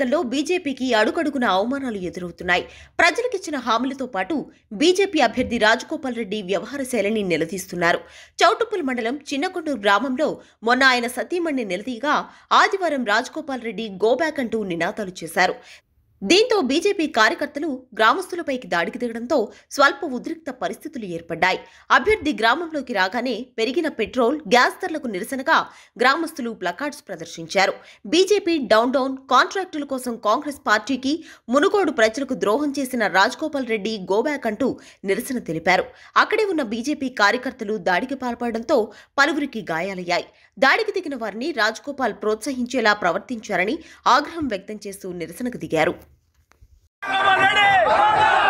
నియోజకవర్గంలో బీజేపీకి అడుగడుగున అవమానాలు ఎదురవుతున్నాయి ప్రజలకిచ్చిన హామీలతో పాటు బీజేపీ అభ్యర్థి రాజగోపాల్ రెడ్డి వ్యవహార శైలిని నిలదీస్తున్నారు చౌటుప్పల్ మండలం చిన్నకొండూరు గ్రామంలో మొన్న ఆయన సతీమణ్ణి నిలదీగా ఆదివారం రాజగోపాల్ రెడ్డి గోబ్యాక్ అంటూ నినాదాలు చేశారు దీంతో బీజేపీ కార్యకర్తలు గ్రామస్తులపైకి దాడికి దిగడంతో స్వల్ప ఉద్రిక్త పరిస్థితులు ఏర్పడ్డాయి అభ్యర్థి గ్రామంలోకి రాగానే పెరిగిన పెట్రోల్ గ్యాస్ ధరలకు నిరసనగా గ్రామస్తులు ప్లకార్డ్స్ ప్రదర్శించారు బీజేపీ డౌన్ డౌన్ కాంట్రాక్టుల కోసం కాంగ్రెస్ పార్టీకి మునుగోడు ప్రజలకు ద్రోహం చేసిన రాజగోపాల్ రెడ్డి గోబ్యాక్ అంటూ నిరసన తెలిపారు అక్కడే ఉన్న బీజేపీ కార్యకర్తలు దాడికి పాల్పడడంతో పలువురికి గాయాలయ్యాయి దాడికి దిగిన వారిని రాజగోపాల్ ప్రోత్సహించేలా ప్రవర్తించారని ఆగ్రహం వ్యక్తం చేస్తూ నిరసనకు దిగారు రాజగోపాల్ రెడ్డి